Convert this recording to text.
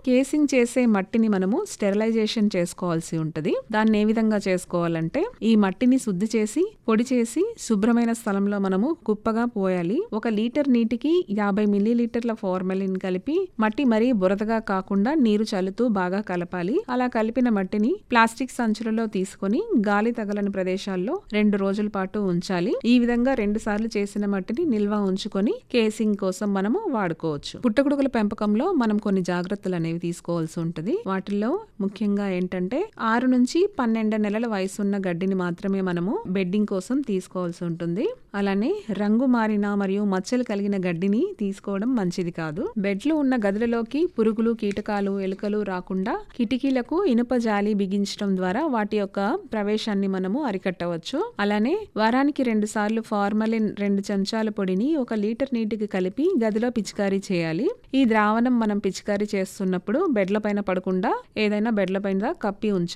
casing చేసే మట్టిని మనము స్టెరిలైజేషన్ చేసుకోవాల్సి ఉంటది దాన్ని ఏ విధంగా చేసుకోవాలంటే ఈ మట్టిని శుద్ధి చేసి పొడి చేసి శుభ్రమైన స్థలంలో మనము కుప్పగా పోయాలి ఒక లీటర్ నీటికి యాభై మిల్లీ లీటర్ల ఫార్మలిన్ కలిపి మట్టి మరీ బురదగా కాకుండా నీరు చల్లుతూ బాగా కలపాలి అలా కలిపిన మట్టిని ప్లాస్టిక్ సంచులలో తీసుకొని గాలి తగలని ప్రదేశాల్లో రెండు రోజుల పాటు ఉంచాలి ఈ విధంగా రెండు సార్లు చేసిన మట్టిని నిల్వ ఉంచుకొని కేసింగ్ కోసం మనము వాడుకోవచ్చు పుట్టగొడుగుల పెంపకంలో మనం కొన్ని జాగ్రత్తలు అనేవి తీసుకోవాల్సి ఉంటుంది వాటిల్లో ముఖ్యంగా ఏంటంటే ఆరు నుంచి పన్నెండు నెలల వయసున్న గడ్డిని మాత్రమే మనము బెడ్డింగ్ కోసం తీసుకోవాల్సి ఉంటుంది అలానే రంగు మారిన మరియు మచ్చలు కలిగిన గడ్డిని తీసుకోవడం మంచిది కాదు బెడ్లు ఉన్న గదులలోకి పురుగులు కీటకాలు ఎలుకలు రాకుండా కిటికీలకు ఇనుప జాలి బిగించడం ద్వారా వాటి యొక్క ప్రవేశాన్ని మనము అరికట్టవచ్చు అలానే వారానికి రెండు సార్లు ఫార్మలిన్ రెండు చెంచాల పొడిని ఒక లీటర్ నీటికి కలిపి గదిలో పిచికారీ చేయాలి ఈ ద్రావణం మనం పిచికారీ చేస్తున్నప్పుడు బెడ్ల పైన పడకుండా ఏదైనా బెడ్ల పైన కప్పి ఉంచాలి